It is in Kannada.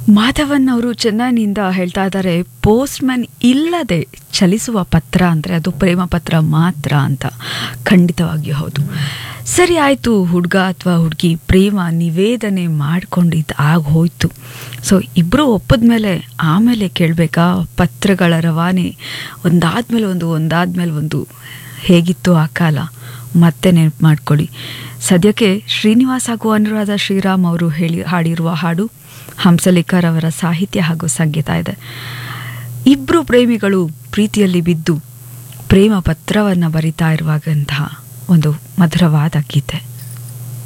ಮಾಧವನ್ ಅವರು ಚೆನ್ನೈನಿಂದ ಹೇಳ್ತಾ ಇದ್ದಾರೆ ಪೋಸ್ಟ್ಮನ್ ಇಲ್ಲದೆ ಚಲಿಸುವ ಪತ್ರ ಅಂದರೆ ಅದು ಪ್ರೇಮ ಪತ್ರ ಮಾತ್ರ ಅಂತ ಖಂಡಿತವಾಗಿಯೂ ಹೌದು ಸರಿ ಆಯಿತು ಹುಡುಗ ಅಥವಾ ಹುಡುಗಿ ಪ್ರೇಮ ನಿವೇದನೆ ಮಾಡ್ಕೊಂಡಿದ್ದು ಆಗ ಹೋಯ್ತು ಸೊ ಇಬ್ಬರು ಒಪ್ಪದ ಮೇಲೆ ಆಮೇಲೆ ಕೇಳಬೇಕಾ ಪತ್ರಗಳ ರವಾನೆ ಒಂದಾದ್ಮೇಲೆ ಒಂದು ಒಂದಾದ್ಮೇಲೆ ಒಂದು ಹೇಗಿತ್ತು ಆ ಕಾಲ ಮತ್ತೆ ನೆನಪು ಮಾಡ್ಕೊಳ್ಳಿ ಸದ್ಯಕ್ಕೆ ಶ್ರೀನಿವಾಸ್ ಹಾಗೂ ಅನುರಾಧ ಶ್ರೀರಾಮ್ ಅವರು ಹೇಳಿ ಹಾಡಿರುವ ಹಾಡು ಹಂಸಲೇಖರ್ ಅವರ ಸಾಹಿತ್ಯ ಹಾಗೂ ಸಂಗೀತ ಇದೆ ಇಬ್ಬರು ಪ್ರೇಮಿಗಳು ಪ್ರೀತಿಯಲ್ಲಿ ಬಿದ್ದು ಪ್ರೇಮ ಪತ್ರವನ್ನು ಬರಿತಾ ಇರುವಾಗಂತಹ ಒಂದು ಮಧುರವಾದ ಗೀತೆ